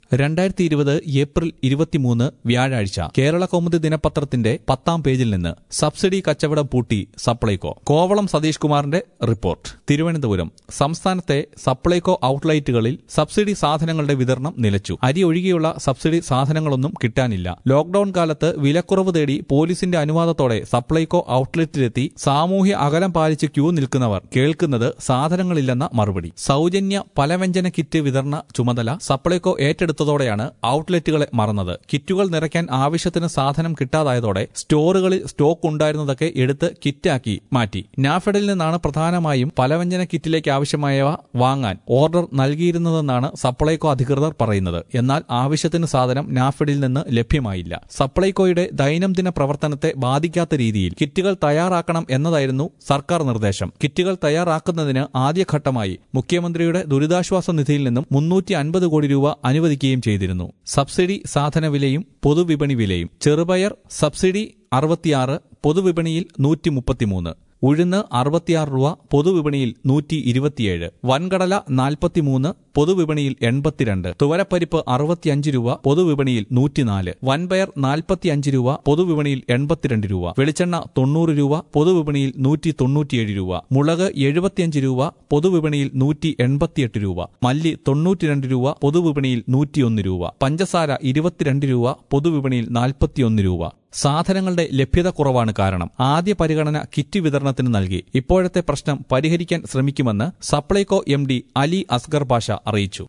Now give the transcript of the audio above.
രണ്ടായിരത്തി ഇരുപത് ഏപ്രിൽ ഇരുപത്തിമൂന്ന് വ്യാഴാഴ്ച കേരള കൗമുദി ദിനപത്രത്തിന്റെ പത്താം പേജിൽ നിന്ന് സബ്സിഡി കച്ചവടം പൂട്ടി സപ്ലൈകോ കോവളം സതീഷ് കുമാറിന്റെ റിപ്പോർട്ട് തിരുവനന്തപുരം സംസ്ഥാനത്തെ സപ്ലൈകോ ഔട്ട്ലെറ്റുകളിൽ സബ്സിഡി സാധനങ്ങളുടെ വിതരണം നിലച്ചു അരി ഒഴികെയുള്ള സബ്സിഡി സാധനങ്ങളൊന്നും കിട്ടാനില്ല ലോക്ഡൌൺ കാലത്ത് വിലക്കുറവ് തേടി പോലീസിന്റെ അനുവാദത്തോടെ സപ്ലൈകോ ഔട്ട്ലെറ്റിലെത്തി സാമൂഹ്യ അകലം പാലിച്ച് ക്യൂ നിൽക്കുന്നവർ കേൾക്കുന്നത് സാധനങ്ങളില്ലെന്ന മറുപടി സൗജന്യ പലവ്യഞ്ജന കിറ്റ് വിതരണ ചുമതല സപ്ലൈകോ ഏറ്റെടുത്തതോടെയാണ് ഔട്ട്ലെറ്റുകളെ മറന്നത് കിറ്റുകൾ നിറയ്ക്കാൻ ആവശ്യത്തിന് സാധനം കിട്ടാതായതോടെ സ്റ്റോറുകളിൽ സ്റ്റോക്ക് ഉണ്ടായിരുന്നതൊക്കെ എടുത്ത് കിറ്റാക്കി മാറ്റി നാഫെഡിൽ നിന്നാണ് പ്രധാനമായും പലവ്യഞ്ജന കിറ്റിലേക്ക് ആവശ്യമായവ വാങ്ങാൻ ഓർഡർ നൽകിയിരുന്നതെന്നാണ് സപ്ലൈകോ അധികൃതർ പറയുന്നത് എന്നാൽ ആവശ്യത്തിന് സാധനം നാഫെഡിൽ നിന്ന് ലഭ്യമായില്ല സപ്ലൈകോയുടെ ദൈനംദിന പ്രവർത്തനത്തെ ബാധിക്കാത്ത രീതിയിൽ കിറ്റുകൾ തയ്യാറാക്കണം എന്നതായിരുന്നു സർക്കാർ നിർദ്ദേശം കിറ്റുകൾ തയ്യാറാക്കുന്നതിന് ആദ്യഘട്ടമായി മുഖ്യമന്ത്രിയുടെ ദുരിതാശ്വാസ നിധിയിൽ നിന്നും മുന്നൂറ്റി അൻപത് കോടി രൂപ അനുവദിക്കുകയും ചെയ്തിരുന്നു സബ്സിഡി സാധന വിലയും പൊതുവിപണി വിലയും ചെറുപയർ സബ്സിഡി അറുപത്തിയാറ് പൊതുവിപണിയിൽ നൂറ്റി മുപ്പത്തിമൂന്ന് ഉഴുന്ന് അറുപത്തിയാറ് രൂപ പൊതുവിപണിയിൽ നൂറ്റി ഇരുപത്തിയേഴ് വൻകടല നാൽപ്പത്തിമൂന്ന് പൊതുവിപണിയിൽ എൺപത്തിരണ്ട് തുവരപ്പരിപ്പ് അറുപത്തിയഞ്ച് രൂപ പൊതുവിപണിയിൽ നൂറ്റിനാല് വൻപയർ നാൽപ്പത്തിയഞ്ച് രൂപ പൊതുവിപണിയിൽ എൺപത്തിരണ്ട് രൂപ വെളിച്ചെണ്ണ തൊണ്ണൂറ് രൂപ പൊതുവിപണിയിൽ നൂറ്റി തൊണ്ണൂറ്റിയേഴ് രൂപ മുളക് എഴുപത്തിയഞ്ച് രൂപ പൊതുവിപണിയിൽ നൂറ്റി എൺപത്തിയെട്ട് രൂപ മല്ലി തൊണ്ണൂറ്റിരണ്ട് രൂപ പൊതുവിപണിയിൽ നൂറ്റിയൊന്ന് രൂപ പഞ്ചസാര ഇരുപത്തിരണ്ട് രൂപ പൊതുവിപണിയിൽ നാൽപ്പത്തിയൊന്ന് രൂപ സാധനങ്ങളുടെ ലഭ്യത കുറവാണ് കാരണം ആദ്യ പരിഗണന കിറ്റ് വിതരണത്തിന് നൽകി ഇപ്പോഴത്തെ പ്രശ്നം പരിഹരിക്കാൻ ശ്രമിക്കുമെന്ന് സപ്ലൈകോ എം ഡി അലി അസ്ഗർ പാഷ അറിയിച്ചു